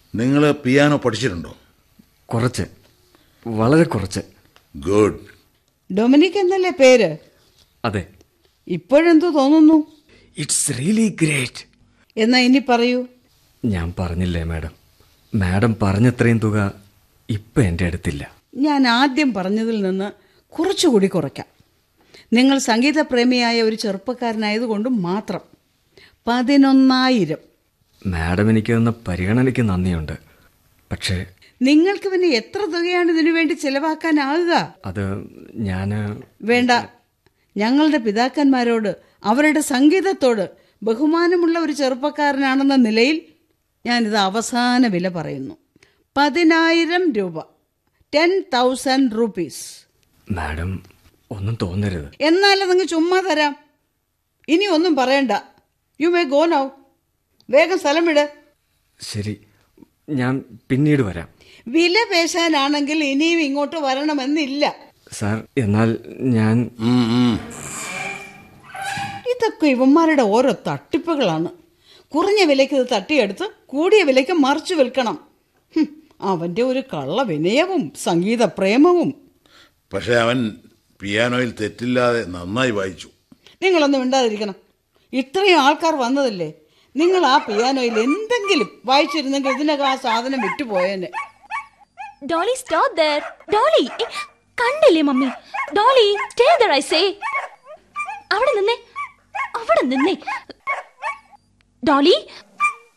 നിങ്ങൾ പിയാനോ പഠിച്ചിട്ടുണ്ടോ കുറച്ച് വളരെ കുറച്ച് ഗുഡ് ഡൊമിനിക് എന്നല്ലേ പേര് അതെ ഇപ്പോഴെന്തു തോന്നുന്നു ഇറ്റ്സ് റിയലി ഗ്രേറ്റ് എന്നാ ഇനി പറയൂ ഞാൻ പറഞ്ഞില്ലേ മാഡം മാഡം പറഞ്ഞത്രയും തുക ഇപ്പം എൻ്റെ അടുത്തില്ല ഞാൻ ആദ്യം പറഞ്ഞതിൽ നിന്ന് കുറച്ചുകൂടി കുറയ്ക്കാം നിങ്ങൾ സംഗീതപ്രേമിയായ ഒരു ചെറുപ്പക്കാരനായതുകൊണ്ട് മാത്രം പതിനൊന്നായിരം മാഡം എനിക്ക് തന്ന പരിഗണനയ്ക്ക് നന്ദിയുണ്ട് പക്ഷേ നിങ്ങൾക്ക് പിന്നെ എത്ര തുകയാണ് ഇതിനു വേണ്ടി ചെലവാക്കാനാകുക അത് ഞാൻ വേണ്ട ഞങ്ങളുടെ പിതാക്കന്മാരോട് അവരുടെ സംഗീതത്തോട് ബഹുമാനമുള്ള ഒരു ചെറുപ്പക്കാരനാണെന്ന നിലയിൽ ഞാനിത് അവസാന വില പറയുന്നു പതിനായിരം രൂപ ടെൻ തൗസൻഡ് റുപ്പീസ് മാഡം ഒന്നും തോന്നരുത് എന്നാൽ അതങ്ങ് ചുമ്മാ തരാം ഇനി ഒന്നും പറയണ്ട യു മേ ഗോ നൗ വേഗം സ്ഥലം വിട് ശരി ഞാൻ പിന്നീട് വരാം വില പേശാനാണെങ്കിൽ ഇനിയും ഇങ്ങോട്ട് വരണമെന്നില്ല സാർ എന്നാൽ ഞാൻ ഉം, ഉം. ഇതൊക്കെ ഇവന്മാരുടെ ഓരോ തട്ടിപ്പുകളാണ് കുറഞ്ഞ വിലയ്ക്ക് ഇത് തട്ടിയെടുത്ത് കൂടിയ വിലയ്ക്ക് മറിച്ചു വിൽക്കണം ഹും, അവന്റെ ഒരു കള്ള വിനയവും സംഗീത പ്രേമവും പക്ഷെ അവൻ പിയാനോയിൽ തെറ്റില്ലാതെ നന്നായി വായിച്ചു നിങ്ങളൊന്നും മിണ്ടാതിരിക്കണം ഇത്രയും ആൾക്കാർ വന്നതല്ലേ നിങ്ങൾ ആ പിയാനോയിൽ എന്തെങ്കിലും വായിച്ചിരുന്നെങ്കിൽ ഇതിനകം ആ സാധനം വിറ്റുപോയേനെ ഡോളി സ്റ്റോപ്പ് ദർ ഡോളി ഏ, കണ്ടില്ലേ mummy Dolly stay there I say അവിടെ നിന്നേ അവിടെ നിന്നേ ഡോളി